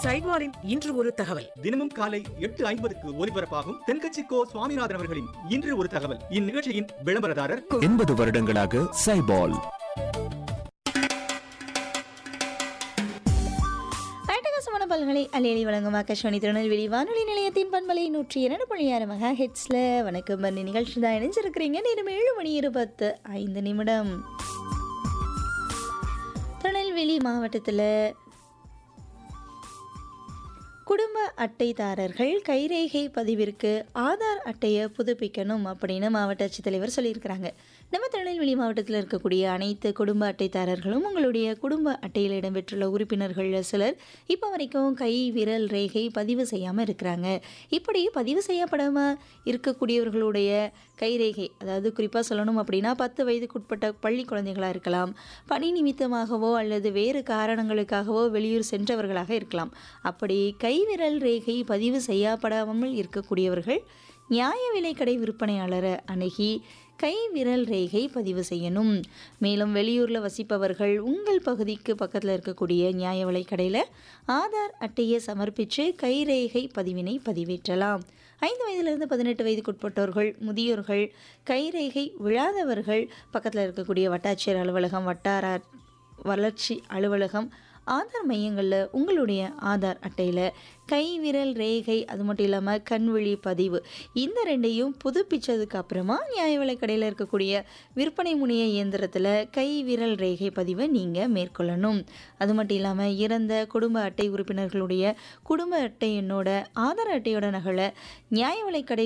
சைட்வாரின் இன்று ஒரு தகவல் தினமும் காலை எட்டு ஐம்பதுக்கு ஒலிபரப்பாகும் தென்கட்சி கோ சுவாமிநாதன் அவர்களின் இன்று ஒரு தகவல் இந்நிகழ்ச்சியின் விளம்பரதாரர் எண்பது வருடங்களாக சைபால் அட்டகாசமான பல்களை அலையலி வழங்கும் ஆகாஷ்வாணி திருநெல்வேலி வானொலி நிலையத்தின் பண்பலை நூற்றி இரண்டு புள்ளி ஆறு மெகா ஹெட்ஸில் வணக்கம் பண்ணி நிகழ்ச்சி தான் இணைஞ்சிருக்கிறீங்க நேரம் ஏழு மணி இருபத்து ஐந்து நிமிடம் திருநெல்வேலி மாவட்டத்தில் குடும்ப அட்டைதாரர்கள் கைரேகை பதிவிற்கு ஆதார் அட்டையை புதுப்பிக்கணும் அப்படின்னு மாவட்ட ஆட்சித்தலைவர் சொல்லியிருக்கிறாங்க நம்ம திருநெல்வேலி மாவட்டத்தில் இருக்கக்கூடிய அனைத்து குடும்ப அட்டைதாரர்களும் உங்களுடைய குடும்ப அட்டையில் இடம்பெற்றுள்ள உறுப்பினர்களில் சிலர் இப்போ வரைக்கும் கை விரல் ரேகை பதிவு செய்யாமல் இருக்கிறாங்க இப்படி பதிவு செய்யப்படாமல் இருக்கக்கூடியவர்களுடைய கைரேகை அதாவது குறிப்பாக சொல்லணும் அப்படின்னா பத்து வயதுக்குட்பட்ட பள்ளி குழந்தைகளாக இருக்கலாம் பணி நிமித்தமாகவோ அல்லது வேறு காரணங்களுக்காகவோ வெளியூர் சென்றவர்களாக இருக்கலாம் அப்படி கைவிரல் ரேகை பதிவு செய்யப்படாமல் இருக்கக்கூடியவர்கள் நியாய விலைக்கடை விற்பனையாளரை அணுகி கை விரல் ரேகை பதிவு செய்யணும் மேலும் வெளியூரில் வசிப்பவர்கள் உங்கள் பகுதிக்கு பக்கத்தில் இருக்கக்கூடிய நியாய விலைக்கடையில் ஆதார் அட்டையை சமர்ப்பித்து கை ரேகை பதிவினை பதிவேற்றலாம் ஐந்து வயதிலிருந்து பதினெட்டு வயதுக்குட்பட்டோர்கள் முதியோர்கள் கைரேகை விழாதவர்கள் பக்கத்தில் இருக்கக்கூடிய வட்டாட்சியர் அலுவலகம் வட்டார வளர்ச்சி அலுவலகம் ஆதார் மையங்களில் உங்களுடைய ஆதார் அட்டையில் கை விரல் ரேகை அது மட்டும் இல்லாமல் கண்விழி பதிவு இந்த ரெண்டையும் புதுப்பிச்சதுக்கு அப்புறமா நியாய விலைக்கடையில் இருக்கக்கூடிய விற்பனை முனைய இயந்திரத்தில் கை விரல் ரேகை பதிவை நீங்கள் மேற்கொள்ளணும் அது மட்டும் இல்லாமல் இறந்த குடும்ப அட்டை உறுப்பினர்களுடைய குடும்ப அட்டை எண்ணோட ஆதார் அட்டையோட நகலை நியாய விலைக்கடை